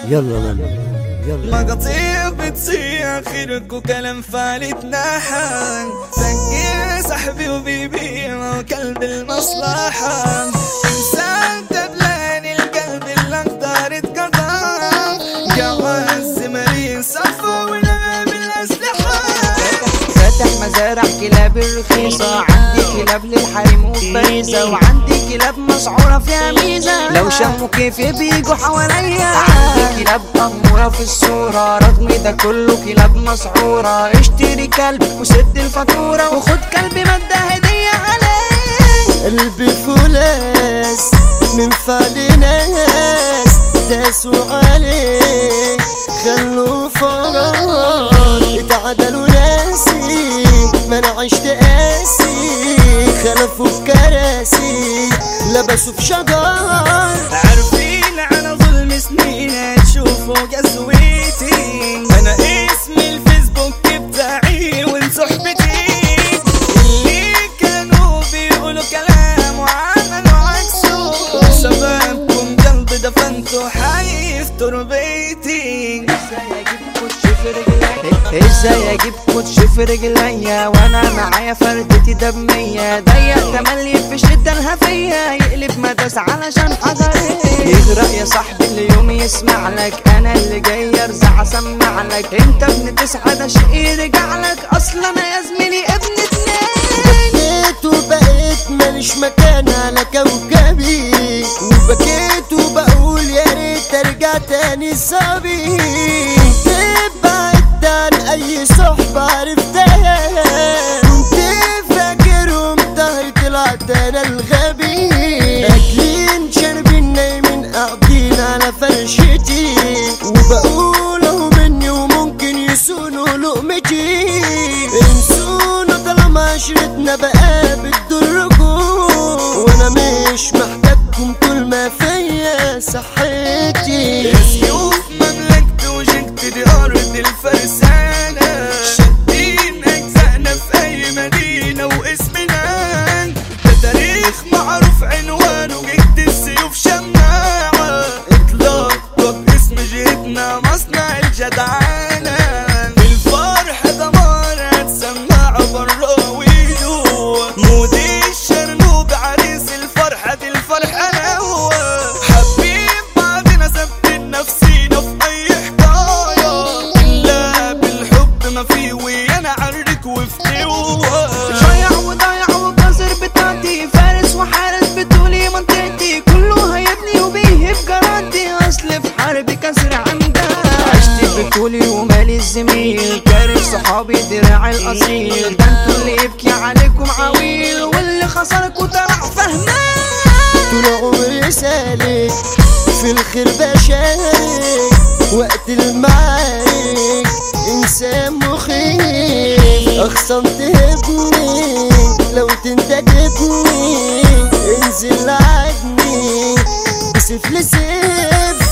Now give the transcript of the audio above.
يلا لما يلا مقاطيع بتصيح خيرك كلام فالت نحن سجل صاحبي وبيبي وكلب المصلحة انسان دبلان القلب اللي اقدر اتقطع جواز مريض صفا ونبع بالاسلحة فاتح مزارع كلاب الرخيصة عندي كلاب للحريم وفريزة وعندي كلاب مسعورة فيها ميزة لو شموا كيف بيجوا حواليا عندي كلاب أمورة في الصورة رغم ده كله كلاب مسعورة اشتري كلب وسد الفاتورة وخد كلب مادة هدية عليه قلبي فولاس من فعل ناس داسوا عليه خلوا فرار اتعدلوا ناسي ما انا عشت قاسي خلفوا بكراسي لبسوا في شجر عارفين على ظلم سنين تشوفوا قسوتي انا اسمي الفيسبوك بتاعي وان صحبتي اللي كانوا بيقولوا كلام وعملوا عكسه شبابكم قلب دفنته حي في تربيتي ازاي اجيب كوتش في رجليا وانا معايا فردتي دمية ضيق تملي في شدة الهفية يقلب مداس علشان حجري يغرق يا صاحبي اليوم يسمع لك انا اللي جاي ارزع اسمع لك انت ابن تسعة ده شقي رجع لك اصلا انا يا زميلي ابن اتنين بكيت وبقيت ماليش مكان على كوكبي وبكيت وبقول يا ريت ارجع تاني صبي بعدت عن اي صحبة عرفتها كنت فاكرهم ظهري طلعت انا الغبي اكلين شاربين نايمين قاعدين على فرشتي وبقولوا مني وممكن يسونوا لقمتي انسونا طالما عشرتنا بقى بتضركم وانا مش محتاجكم طول ما فيا صحتي سيوف مملكة وجدت دي أرض الفرسانة شادين أجزائنا في أي مدينة واسمنا ده تاريخ معروف عنوانه جد السيوف شماعة اطلاق باسم جهتنا مصنع الجدعانة الفرح دمار هتسمع برا ويدو مودي الشرنوب عريس الفرحة دي الفرحة هو حبيب بعدنا ثبتين نفسينا في أي حكاية إلا بالحب ما في ويانا عرك وفتوة ضايع وضايع وكسر بتاعتي فارس وحارس بتقولي منطقتي كله هيبني وبيهب جراتي اصل في حرب كسر عندها عشت بطولي ومالي الزميل كارف صحابي دراع الاصيل ده انتوا اللي يبكي عليكم عويل واللي خسركوا طلع فهمان طول عمري سالك في الخير بشارك وقت المعارك انسان مخيف اخصم تهبني لو تنتدبني انزل عدني بسيف لسيف